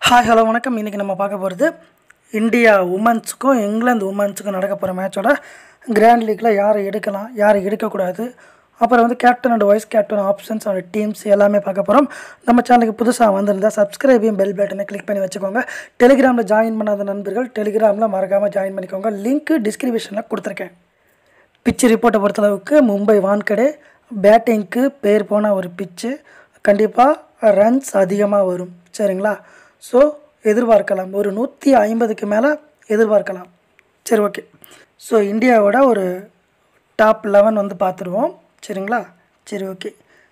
hi hello வணக்கம் இன்றைக்கி நம்ம பார்க்க போகிறது இந்தியா உமன்ஸுக்கும் இங்கிலாந்து உமன்ஸுக்கும் நடக்க போகிற மேட்சோட கிராண்ட் லீக்கில் யாரை எடுக்கலாம் யாரை எடுக்கக்கூடாது அப்புறம் வந்து captain and vice captain options and teams எல்லாமே பார்க்க போகிறோம் நம்ம சேனலுக்கு புதுசாக வந்திருந்தால் சப்ஸ்கிரைபையும் பெல் பட்டனை கிளிக் பண்ணி வச்சுக்கோங்க டெலிகிராமில் ஜாயின் பண்ணாத நண்பர்கள் டெலிகிராமில் மறக்காமல் ஜாயின் பண்ணிக்கோங்க லிங்க் டிஸ்கிரிப்ஷனில் கொடுத்துருக்கேன் பிச்சு ரிப்போர்ட்டை பொறுத்தளவுக்கு மும்பை வான்கடே பேட்டிங்க்கு பேர் போன ஒரு பிச்சு கண்டிப்பாக ரன்ஸ் அதிகமாக வரும் சரிங்களா ஸோ எதிர்பார்க்கலாம் ஒரு நூற்றி ஐம்பதுக்கு மேலே எதிர்பார்க்கலாம் சரி ஓகே ஸோ இந்தியாவோட ஒரு டாப் லெவன் வந்து பார்த்துருவோம் சரிங்களா சரி ஓகே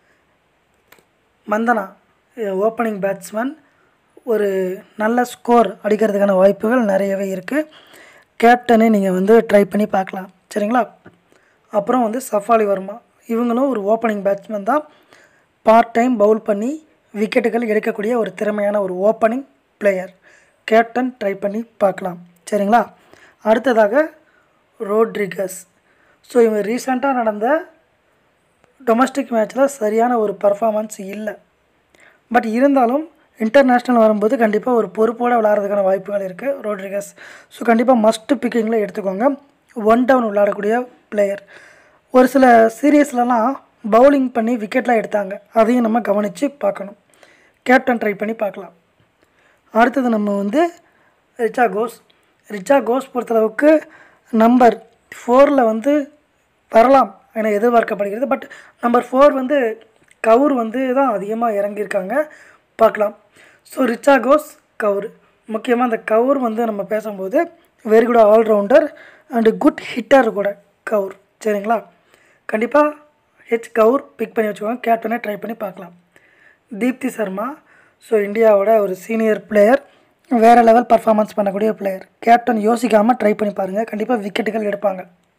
மந்தனா ஓப்பனிங் பேட்ஸ்மேன் ஒரு நல்ல ஸ்கோர் அடிக்கிறதுக்கான வாய்ப்புகள் நிறையவே இருக்குது கேப்டனை நீங்கள் வந்து ட்ரை பண்ணி பார்க்கலாம் சரிங்களா அப்புறம் வந்து சஃபாலி வர்மா இவங்களும் ஒரு ஓப்பனிங் பேட்ஸ்மேன் தான் பார்ட் டைம் பவுல் பண்ணி விக்கெட்டுகள் எடுக்கக்கூடிய ஒரு திறமையான ஒரு ஓப்பனிங் பிளேயர் கேப்டன் ட்ரை பண்ணி பார்க்கலாம் சரிங்களா அடுத்ததாக ரோட்ரிகஸ் ஸோ இவங்க ரீசெண்டாக நடந்த டொமஸ்டிக் மேட்ச்சில் சரியான ஒரு பர்ஃபார்மன்ஸ் இல்லை பட் இருந்தாலும் இன்டர்நேஷ்னல் வரும்போது கண்டிப்பாக ஒரு பொறுப்போடு விளாட்றதுக்கான வாய்ப்புகள் இருக்குது ரோட்ரிகஸ் ஸோ கண்டிப்பாக மஸ்ட்டு பிக்கிங்கில் எடுத்துக்கோங்க ஒன் டவுன் விளையாடக்கூடிய பிளேயர் ஒரு சில சீரியஸ்லலாம் பவுலிங் பண்ணி விக்கெட்லாம் எடுத்தாங்க அதையும் நம்ம கவனித்து பார்க்கணும் கேப்டன் ட்ரை பண்ணி பார்க்கலாம் அடுத்தது நம்ம வந்து ரிச்சா கோஸ் ரிச்சா கோஸ் பொறுத்தளவுக்கு நம்பர் ஃபோரில் வந்து வரலாம் என எதிர்பார்க்கப்படுகிறது பட் நம்பர் ஃபோர் வந்து கவுர் வந்து தான் அதிகமாக இறங்கியிருக்காங்க பார்க்கலாம் ஸோ ரிச்சா கோஸ் கவுர் முக்கியமாக அந்த கவுர் வந்து நம்ம பேசும்போது very good all rounder and good hitter கூட கவுர் சரிங்களா கண்டிப்பாக ஹெச் கவுர் பிக் பண்ணி வச்சுக்கோங்க கேப்டனே ட்ரை பண்ணி பார்க்கலாம் தீப்தி சர்மா ஸோ இந்தியாவோட ஒரு சீனியர் பிளேயர் வேறு லெவல் பர்ஃபார்மன்ஸ் பண்ணக்கூடிய பிளேயர் கேப்டன் யோசிக்காமல் ட்ரை பண்ணி பாருங்கள் கண்டிப்பாக விக்கெட்டுகள் எடுப்பாங்க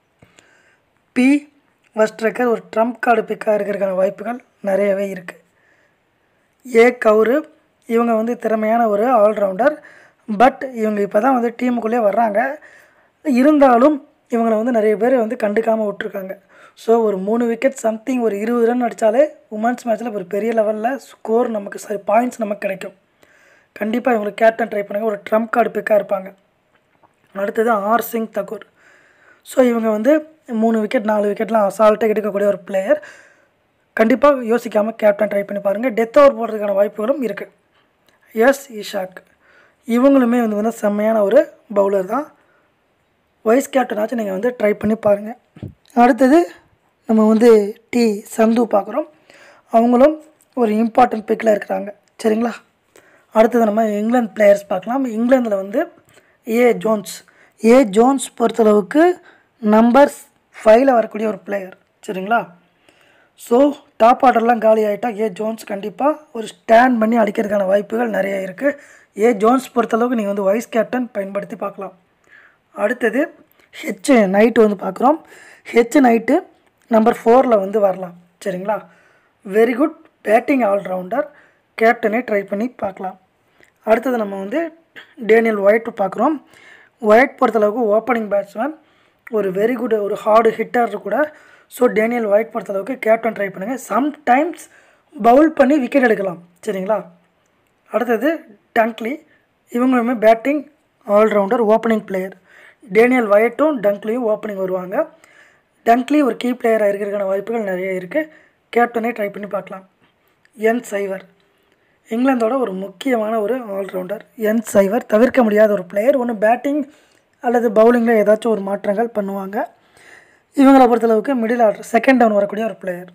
பி வஸ்ட்ரக்கர் ஒரு ட்ரம்ப் கார்டு பிக்காக இருக்கிறதுக்கான வாய்ப்புகள் நிறையவே இருக்குது ஏ கவுரு இவங்க வந்து திறமையான ஒரு ஆல்ரவுண்டர் பட் இவங்க இப்போ தான் வந்து டீமுக்குள்ளே வர்றாங்க இருந்தாலும் இவங்களை வந்து நிறைய பேர் வந்து கண்டுக்காமல் விட்ருக்காங்க ஸோ ஒரு மூணு விக்கெட் சம்திங் ஒரு இருபது ரன் அடித்தாலே உமன்ஸ் மேட்ச்சில் ஒரு பெரிய லெவலில் ஸ்கோர் நமக்கு சரி பாயிண்ட்ஸ் நமக்கு கிடைக்கும் கண்டிப்பாக இவங்களுக்கு கேப்டன் ட்ரை பண்ணுங்கள் ஒரு ட்ரம்ப் கார்டு பிக்காக இருப்பாங்க அடுத்தது ஆர் சிங் தக்கூர் ஸோ இவங்க வந்து மூணு விக்கெட் நாலு விக்கெட்லாம் அசால்ட்டாக எடுக்கக்கூடிய ஒரு பிளேயர் கண்டிப்பாக யோசிக்காமல் கேப்டன் ட்ரை பண்ணி பாருங்கள் டெத் ஓவர் போடுறதுக்கான வாய்ப்புகளும் இருக்குது எஸ் இஷாக் இவங்களுமே வந்து வந்து செம்மையான ஒரு பவுலர் தான் வைஸ் கேப்டனாச்சும் நீங்கள் வந்து ட்ரை பண்ணி பாருங்கள் அடுத்தது நம்ம வந்து டி சந்து பார்க்குறோம் அவங்களும் ஒரு இம்பார்ட்டன்ட் பிக்கில் இருக்கிறாங்க சரிங்களா அடுத்தது நம்ம இங்கிலாந்து பிளேயர்ஸ் பார்க்கலாம் இங்கிலாந்தில் வந்து ஏ ஜோன்ஸ் ஏ ஜோன்ஸ் பொறுத்தளவுக்கு நம்பர் ஃபைவ்ல வரக்கூடிய ஒரு பிளேயர் சரிங்களா ஸோ டாப் ஆர்டர்லாம் காலி ஆகிட்டா ஏ ஜோன்ஸ் கண்டிப்பாக ஒரு ஸ்டாண்ட் பண்ணி அடிக்கிறதுக்கான வாய்ப்புகள் நிறைய இருக்குது ஏ ஜோன்ஸ் பொறுத்தளவுக்கு நீங்கள் வந்து வைஸ் கேப்டன் பயன்படுத்தி பார்க்கலாம் அடுத்தது ஹெச் நைட்டு வந்து பார்க்குறோம் ஹெச் நைட்டு நம்பர் ஃபோரில் வந்து வரலாம் சரிங்களா வெரி குட் பேட்டிங் ஆல்ரவுண்டர் கேப்டனே ட்ரை பண்ணி பார்க்கலாம் அடுத்தது நம்ம வந்து டேனியல் ஒயிட் பார்க்குறோம் ஒயிட் பொறுத்தளவுக்கு ஓப்பனிங் பேட்ஸ்மேன் ஒரு வெரி குட் ஒரு ஹார்டு ஹிட்டர் கூட ஸோ டேனியல் ஒயிட் பொறுத்தளவுக்கு கேப்டன் ட்ரை பண்ணுங்கள் சம்டைம்ஸ் பவுல் பண்ணி விக்கெட் எடுக்கலாம் சரிங்களா அடுத்தது டங்க்லி இவங்களுமே batting all rounder opening player Danielle ஒயிட்டும் டங்க்லியும் ஓப்பனிங் வருவாங்க டங்க்லி ஒரு கீ பிளேயராக இருக்கிறதுக்கான வாய்ப்புகள் நிறைய இருக்குது கேப்டனே ட்ரை பண்ணி பார்க்கலாம் என் சைவர் இங்கிலாந்தோட ஒரு முக்கியமான ஒரு ஆல்ரவுண்டர் என் சைவர் தவிர்க்க முடியாத ஒரு பிளேயர் ஒன்று பேட்டிங் அல்லது பவுலிங்கில் ஏதாச்சும் ஒரு மாற்றங்கள் பண்ணுவாங்க இவங்களை பொறுத்தளவுக்கு மிடில் ஆர்டர் செகண்ட் டவுன் வரக்கூடிய ஒரு பிளேயர்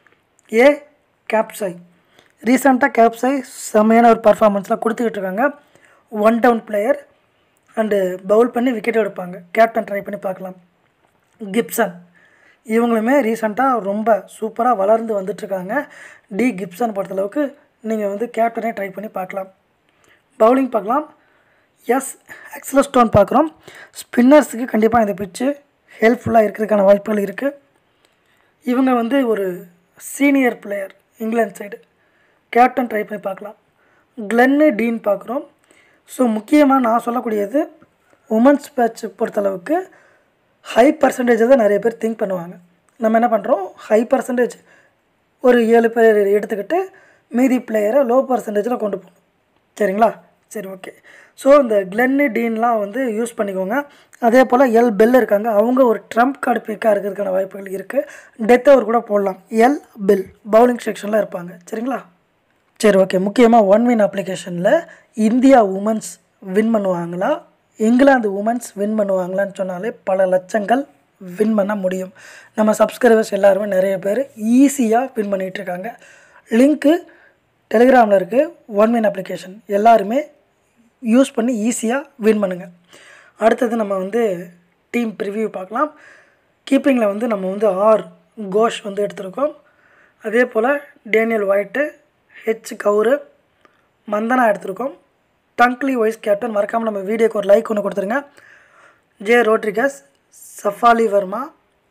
ஏ கேப்சை ரீசெண்டாக கேப்சை செம்மையான ஒரு பர்ஃபார்மன்ஸ்லாம் கொடுத்துக்கிட்டு இருக்காங்க one down player and bowl பண்ணி விக்கெட் எடுப்பாங்க கேப்டன் ட்ரை பண்ணி பார்க்கலாம் கிப்சன் இவங்களுமே ரீசெண்டாக ரொம்ப சூப்பராக வளர்ந்து வந்துட்டுருக்காங்க டி கிப்சன் பொறுத்தளவுக்கு நீங்கள் வந்து கேப்டனே ட்ரை பண்ணி பார்க்கலாம் பவுலிங் பார்க்கலாம் எஸ் எக்ஸல ஸ்டோன் பார்க்குறோம் ஸ்பின்னர்ஸுக்கு கண்டிப்பாக இந்த பிச்சு ஹெல்ப்ஃபுல்லாக இருக்கிறதுக்கான வாய்ப்புகள் இருக்குது இவங்க வந்து ஒரு சீனியர் பிளேயர் இங்கிலாந்து சைடு கேப்டன் ட்ரை பண்ணி பார்க்கலாம் கிளென்னு டீன் பார்க்குறோம் ஸோ முக்கியமாக நான் சொல்லக்கூடியது உமன்ஸ் பேட்ச் பொறுத்தளவுக்கு ஹை பர்சன்டேஜை தான் நிறைய பேர் திங்க் பண்ணுவாங்க நம்ம என்ன பண்ணுறோம் ஹை பர்சன்டேஜ் ஒரு ஏழு பேர் எடுத்துக்கிட்டு மீதி பிளேயரை லோ பர்சன்டேஜில் கொண்டு போகணும் சரிங்களா சரி ஓகே ஸோ இந்த கிளென்னு டீன்லாம் வந்து யூஸ் பண்ணிக்கோங்க அதே போல் எல் பெல் இருக்காங்க அவங்க ஒரு ட்ரம்ப் கார்டு பிக்காக இருக்கிறதுக்கான வாய்ப்புகள் இருக்குது டெத் ஓவர் கூட போடலாம் எல் பெல் பவுலிங் செக்ஷனில் இருப்பாங்க சரிங்களா சரி ஓகே முக்கியமாக ஒன் வின் அப்ளிகேஷனில் இந்தியா உமன்ஸ் வின் பண்ணுவாங்களா இங்கிலாந்து உமன்ஸ் வின் பண்ணுவாங்களான்னு சொன்னாலே பல லட்சங்கள் வின் பண்ண முடியும் நம்ம சப்ஸ்கிரைபர்ஸ் எல்லாருமே நிறைய பேர் ஈஸியாக வின் பண்ணிகிட்டு இருக்காங்க லிங்க்கு டெலிகிராமில் இருக்குது ஒன் வின் அப்ளிகேஷன் எல்லாருமே யூஸ் பண்ணி ஈஸியாக வின் பண்ணுங்கள் அடுத்தது நம்ம வந்து டீம் ப்ரிவ்யூ பார்க்கலாம் கீப்பிங்கில் வந்து நம்ம வந்து ஆர் கோஷ் வந்து எடுத்திருக்கோம் அதே போல் Danielle Wyatt H Kaur Mandhana எடுத்திருக்கோம் டங்க்லி வைஸ் கேப்டன் மறக்காமல் நம்ம வீடியோக்கு ஒரு லைக் ஒன்று கொடுத்துருங்க J Rodrigues Shafali Verma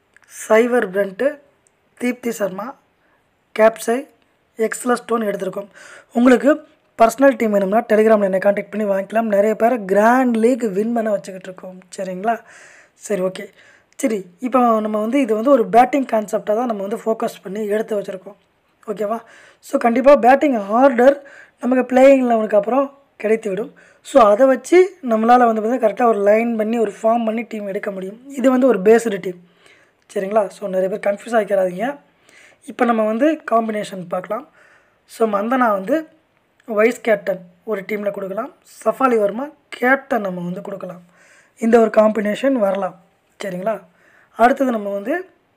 Sciver Brunt Deepti Sharma கேப்சை எக்ஸ்லஸ் ஸ்டோன் எடுத்திருக்கோம் உங்களுக்கு பர்சனல் டீம் வேணும்னா டெலிகிராமில் என்னை காண்டாக்ட் பண்ணி வாங்கிக்கலாம் நிறைய பேர் கிராண்ட் லீக் வின் பண்ண வச்சுக்கிட்டு இருக்கோம் சரிங்களா சரி ஓகே சரி இப்போ நம்ம வந்து இது வந்து ஒரு பேட்டிங் கான்செப்டாக தான் நம்ம வந்து ஃபோக்கஸ் பண்ணி எடுத்து வச்சுருக்கோம் ஓகேவா ஸோ கண்டிப்பாக பேட்டிங் ஆர்டர் நமக்கு பிளேயிங் லெவனுக்கு அப்புறம் கிடைத்து விடும் ஸோ அதை வச்சு நம்மளால் வந்து பார்த்திங்கன்னா கரெக்டாக ஒரு லைன் பண்ணி ஒரு ஃபார்ம் பண்ணி டீம் எடுக்க முடியும் இது வந்து ஒரு பேஸ்டு டீம் சரிங்களா ஸோ நிறைய பேர் கன்ஃபியூஸ் ஆகிக்கிறாதீங்க இப்போ நம்ம வந்து காம்பினேஷன் பார்க்கலாம் ஸோ மந்தனா வந்து வைஸ் கேப்டன் ஒரு டீமில் கொடுக்கலாம் சஃபாலி வர்மா கேப்டன் நம்ம வந்து கொடுக்கலாம் இந்த ஒரு காம்பினேஷன் வரலாம் சரிங்களா அடுத்தது நம்ம வந்து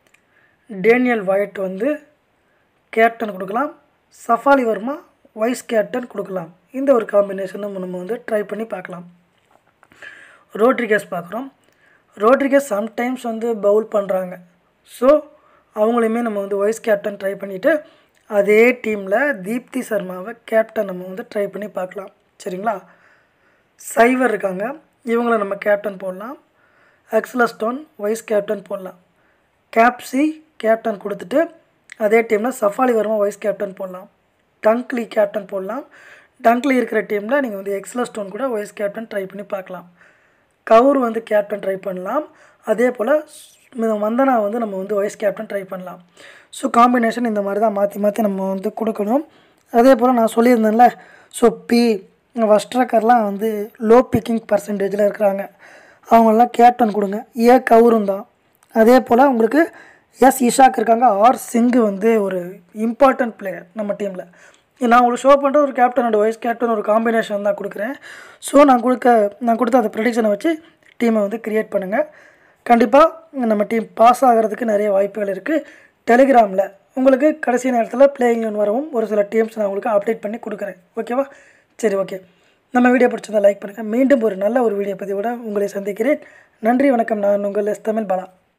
டேனியல் ஒயிட் வந்து கேப்டன் கொடுக்கலாம் சஃபாலி வர்மா வைஸ் கேப்டன் கொடுக்கலாம் இந்த ஒரு காம்பினேஷனும் நம்ம வந்து ட்ரை பண்ணி பார்க்கலாம் ரோட்ரிகஸ் பார்க்குறோம் ரோட்ரிகஸ் சம்டைம்ஸ் வந்து பவுல் பண்ணுறாங்க ஸோ அவங்களையுமே நம்ம வந்து வைஸ் கேப்டன் ட்ரை பண்ணிவிட்டு அதே டீமில் தீப்தி சர்மாவை கேப்டன் நம்ம வந்து ட்ரை பண்ணி பார்க்கலாம் சரிங்களா சைவர் இருக்காங்க இவங்கள நம்ம கேப்டன் போடலாம் எக்ஸலஸ்டோன் வைஸ் கேப்டன் போடலாம் கேப்சி கேப்டன் கொடுத்துட்டு அதே டீமில் சஃபாலி வர்மா வைஸ் கேப்டன் போடலாம் டங்க்லி கேப்டன் போடலாம் டங்க்லி இருக்கிற டீமில் நீங்கள் வந்து எக்ஸலஸ்டோன் கூட வைஸ் கேப்டன் ட்ரை பண்ணி பார்க்கலாம் கவுர் வந்து கேப்டன் ட்ரை பண்ணலாம் அதே போல் வந்தனா வந்து நம்ம வந்து வைஸ் கேப்டன் ட்ரை பண்ணலாம் ஸோ காம்பினேஷன் இந்த மாதிரி தான் மாற்றி மாற்றி நம்ம வந்து கொடுக்கணும் அதே போல் நான் சொல்லியிருந்தேன்ல ஸோ பி வஸ்ட்ரக்கர்லாம் வந்து லோ பிக்கிங் பர்சன்டேஜில் இருக்கிறாங்க அவங்களெலாம் கேப்டன் கொடுங்க ஏ கவுரும் தான் அதே போல் உங்களுக்கு எஸ் இஷாக் இருக்காங்க ஆர் சிங்கு வந்து ஒரு இம்பார்ட்டண்ட் பிளேயர் நம்ம டீமில் நான் உங்களுக்கு ஷோ பண்ணுற ஒரு கேப்டன் அண்ட் வைஸ் கேப்டன் ஒரு காம்பினேஷன் தான் கொடுக்குறேன் ஸோ நான் கொடுக்க நான் கொடுத்த அந்த ப்ரெடிக்ஷனை வச்சு டீமை வந்து க்ரியேட் பண்ணுங்கள் கண்டிப்பாக நம்ம டீம் பாஸ் ஆகிறதுக்கு நிறைய வாய்ப்புகள் இருக்குது டெலிகிராமில் உங்களுக்கு கடைசி நேரத்தில் பிளேயிங் வரவும் ஒரு சில டீம்ஸ் நான் உங்களுக்கு அப்டேட் பண்ணி கொடுக்குறேன் ஓகேவா சரி ஓகே நம்ம வீடியோ பிடிச்சதை லைக் பண்ணுங்கள் மீண்டும் ஒரு நல்ல ஒரு வீடியோ பதிவோட உங்களை சந்திக்கிறேன் நன்றி வணக்கம் நான் உங்கள் எஸ் தமிழ் பாலா